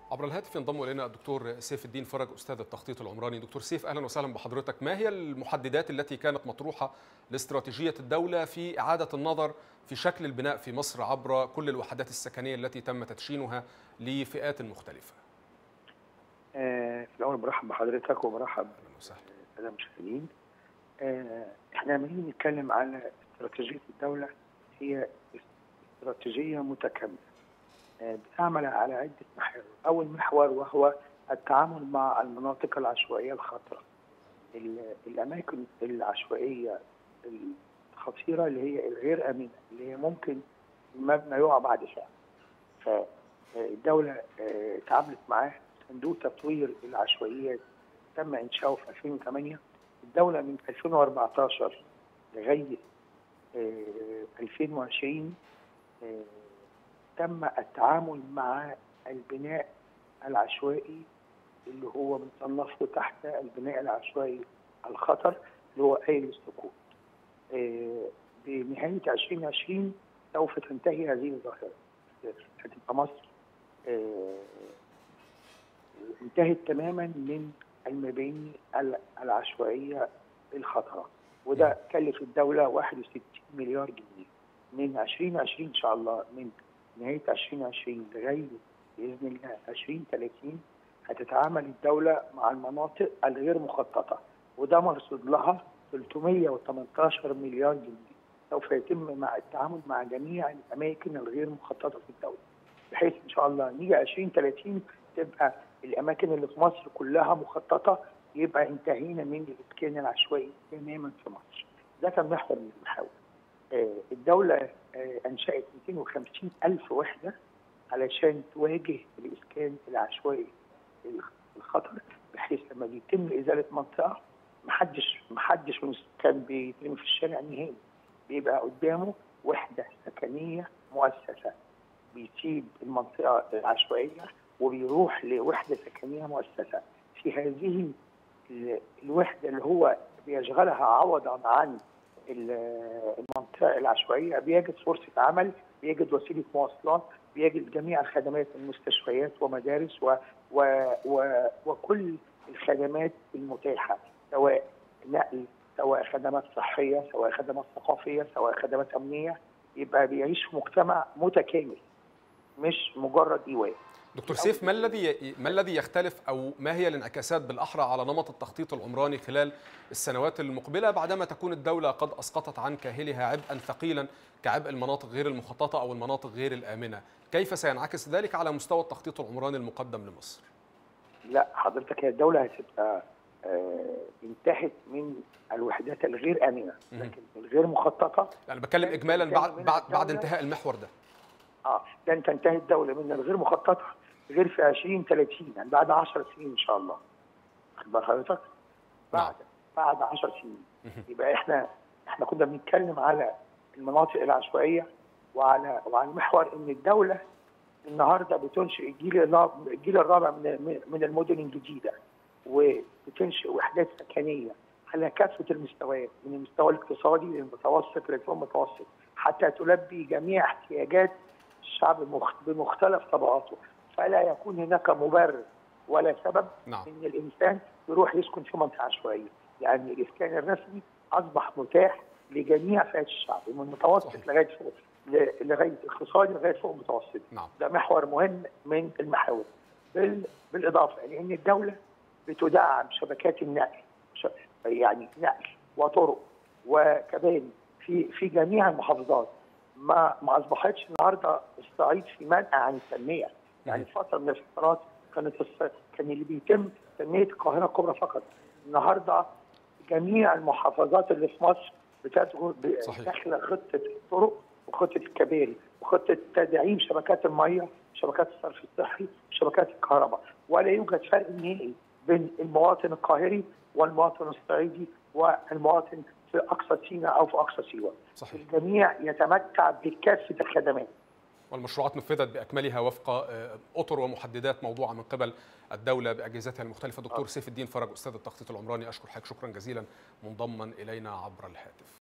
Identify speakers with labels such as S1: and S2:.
S1: عبر الهاتف ينضم الينا الدكتور سيف الدين فرج استاذ التخطيط العمراني دكتور سيف اهلا وسهلا بحضرتك ما هي المحددات التي كانت مطروحه لاستراتيجيه الدوله في اعاده النظر في شكل البناء في مصر عبر كل الوحدات السكنيه التي تم تدشينها لفئات مختلفه
S2: آه، في الاول برحب بحضرتك وبرحب
S1: اهلا وسهلا
S2: بالساده المشاهدين آه، احنا لما نيجي نتكلم على استراتيجيه الدوله هي استراتيجيه متكامله آه، بتعمل على عده محاور اول محور وهو التعامل مع المناطق العشوائيه الخطره ال- الاماكن العشوائيه الخطيره اللي هي الغير امنه اللي هي ممكن المبنى يقع بعد ساعه فالدوله آه، تعاملت معاه صندوق تطوير العشوائيات تم انشاؤه في 2008 الدوله من 2014 لغايه آه، 2020 آه، تم التعامل مع البناء العشوائي اللي هو بنصنفه تحت البناء العشوائي الخطر اللي هو قايل السكون. آه، بنهايه 2020 سوف تنتهي هذه الظاهره. هتبقى مصر آه، انتهت تماما من المباني العشوائيه الخطره وده كلف الدوله 61 مليار جنيه من 2020 ان شاء الله من نهايه 2020 لغايه باذن الله 2030 هتتعامل الدوله مع المناطق الغير مخططه وده مرصود لها 318 مليار جنيه سوف يتم مع التعامل مع جميع الاماكن الغير مخططه في الدوله بحيث ان شاء الله نيجي 2030 تبقى الاماكن اللي في مصر كلها مخططه يبقى انتهينا من الاسكان العشوائي تماما في مصر. ده كان محور من المحاور. آه، الدوله آه، انشات 250 الف وحده علشان تواجه الاسكان العشوائي الخطر بحيث لما بيتم ازاله منطقه محدش محدش من السكان بيترمي في الشارع نهائي بيبقى قدامه وحده سكنيه مؤسسه بيسيب المنطقه العشوائيه وبيروح لوحده سكنيه مؤسسه في هذه ال- الوحده اللي هو بيشغلها عوضا عن ال- المنطقه العشوائيه بيجد فرصه عمل بيجد وسيله مواصلات بيجد جميع الخدمات المستشفيات ومدارس و و و وكل الخدمات المتاحه سواء نقل سواء خدمات صحيه سواء خدمات ثقافيه سواء خدمات امنيه يبقى بيعيش في مجتمع متكامل مش مجرد ايواء
S1: دكتور سيف ما الذي ما الذي يختلف او ما هي الانعكاسات بالاحرى على نمط التخطيط العمراني خلال السنوات المقبله بعدما تكون الدوله قد اسقطت عن كاهلها عبئا ثقيلا كعبء المناطق غير المخططه او المناطق غير الامنه، كيف سينعكس ذلك على مستوى التخطيط العمراني المقدم لمصر؟
S2: لا حضرتك هي الدوله هتبقى آه، انتهت من الوحدات الغير امنه
S1: مهم.
S2: لكن الغير مخططه
S1: يعني بتكلم اجمالا بعد
S2: من
S1: بعد, بعد
S2: الدولة-
S1: انتهاء المحور ده.
S2: اه لن تنتهي الدوله من الغير مخططه غير في 2030 يعني بعد 10 سنين ان شاء الله واخد بال حضرتك؟ بعد بعد 10 سنين
S1: مهم.
S2: يبقى احنا احنا كنا بنتكلم على المناطق العشوائيه وعلى وعلى محور ان الدوله النهارده بتنشئ الجيل الرابع الجيل الرابع من من المدن الجديده وبتنشئ وحدات سكنيه على كافه المستويات من المستوى الاقتصادي للمتوسط للفوق المتوسط حتى تلبي جميع احتياجات الشعب المخ- بمختلف طبقاته فلا يكون هناك مبرر ولا سبب
S1: نعم.
S2: ان الانسان يروح يسكن في منطقه عشوائيه يعني الاسكان الرسمي اصبح متاح لجميع فئات الشعب من المتوسط
S1: صحيح.
S2: لغايه فوق ل- لغايه الاقتصادي لغايه فوق المتوسط
S1: نعم.
S2: ده محور مهم من المحاور بال... بالاضافه لان الدوله بتدعم شبكات النقل ش... يعني نقل وطرق وكباري في في جميع المحافظات ما ما اصبحتش النهارده الصعيد في منأى عن التنميه يعني فتره من الفترات كانت الص... كان اللي بيتم تنميه القاهره الكبرى فقط النهارده جميع المحافظات اللي في مصر بتدخل ب-
S1: صحيح.
S2: داخله خطه الطرق وخطه الكباري وخطه تدعيم شبكات الميه شبكات الصرف الصحي شبكات الكهرباء ولا يوجد فرق نهائي بين المواطن القاهري والمواطن الصعيدي والمواطن في اقصى سيناء او في اقصى سيوه
S1: صحيح.
S2: الجميع يتمتع بكافه الخدمات
S1: والمشروعات نفذت باكملها وفق آه، اطر ومحددات موضوعه من قبل الدوله باجهزتها المختلفه دكتور سيف الدين فرج استاذ التخطيط العمراني اشكر حضرتك شكرا جزيلا منضما الينا عبر الهاتف